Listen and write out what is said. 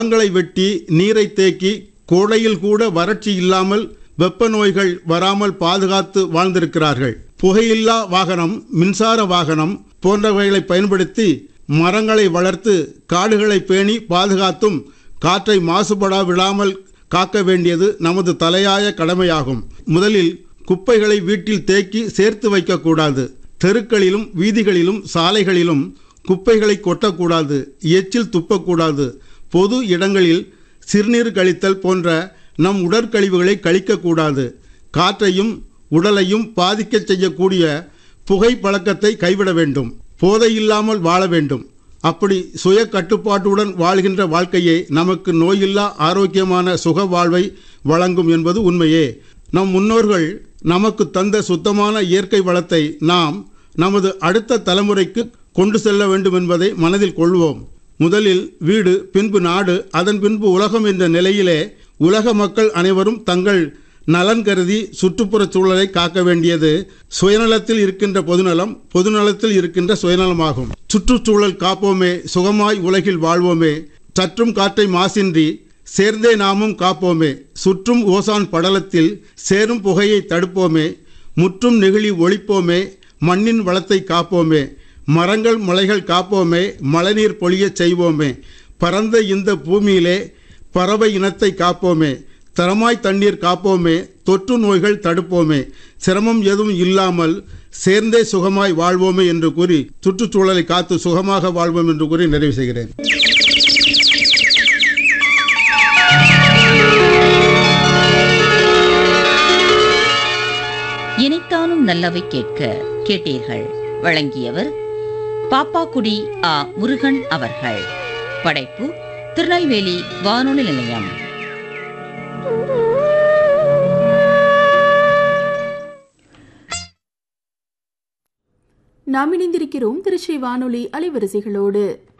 மரங்களை வெட்டி நீரை தேக்கி கோடையில் கூட வறட்சி இல்லாமல் வெப்ப நோய்கள் வராமல் பாதுகாத்து வாழ்ந்திருக்கிறார்கள் புகையில்லா வாகனம் மின்சார வாகனம் போன்றவைகளை பயன்படுத்தி மரங்களை வளர்த்து காடுகளை பேணி பாதுகாத்தும் காற்றை மாசுபடா விடாமல் காக்க வேண்டியது நமது தலையாய கடமையாகும் முதலில் குப்பைகளை வீட்டில் தேக்கி சேர்த்து வைக்கக்கூடாது தெருக்களிலும் வீதிகளிலும் சாலைகளிலும் குப்பைகளை கொட்டக்கூடாது எச்சில் துப்பக்கூடாது பொது இடங்களில் சிறுநீர் கழித்தல் போன்ற நம் உடற்கழிவுகளை கழிக்கக்கூடாது காற்றையும் உடலையும் பாதிக்கச் செய்யக்கூடிய புகை பழக்கத்தை கைவிட வேண்டும் போதையில்லாமல் வாழ வேண்டும் அப்படி சுய கட்டுப்பாட்டுடன் வாழ்கின்ற வாழ்க்கையே நமக்கு நோயில்லா ஆரோக்கியமான சுக வாழ்வை வழங்கும் என்பது உண்மையே நம் முன்னோர்கள் நமக்கு தந்த சுத்தமான இயற்கை வளத்தை நாம் நமது அடுத்த தலைமுறைக்கு கொண்டு செல்ல வேண்டும் என்பதை மனதில் கொள்வோம் முதலில் வீடு பின்பு நாடு அதன் பின்பு உலகம் என்ற நிலையிலே உலக மக்கள் அனைவரும் தங்கள் நலன் கருதி சுற்றுப்புறச் சூழலை காக்க வேண்டியது சுயநலத்தில் இருக்கின்ற பொதுநலம் பொதுநலத்தில் இருக்கின்ற சுயநலமாகும் சுற்றுச்சூழல் காப்போமே சுகமாய் உலகில் வாழ்வோமே சற்றும் காற்றை மாசின்றி சேர்ந்தே நாமும் காப்போமே சுற்றும் ஓசான் படலத்தில் சேரும் புகையை தடுப்போமே முற்றும் நெகிழி ஒழிப்போமே மண்ணின் வளத்தை காப்போமே மரங்கள் மலைகள் காப்போமே மழைநீர் பொழியச் செய்வோமே பரந்த இந்த பூமியிலே பறவை இனத்தை காப்போமே தரமாய் தண்ணீர் காப்போமே தொற்று நோய்கள் தடுப்போமே சிரமம் எதுவும் இல்லாமல் சேர்ந்தே சுகமாய் வாழ்வோமே என்று கூறி சுற்றுச்சூழலை காத்து சுகமாக வாழ்வோம் என்று கூறி நிறைவு செய்கிறேன் இனித்தானும் நல்லவை கேட்க கேட்டீர்கள் வழங்கியவர் பாப்பாக்குடி ஆ முருகன் அவர்கள் படைப்பு திருநெல்வேலி வானொலி நிலையம் நாம் இணைந்திருக்கிறோம் திருச்சி வானொலி அலைவரிசைகளோடு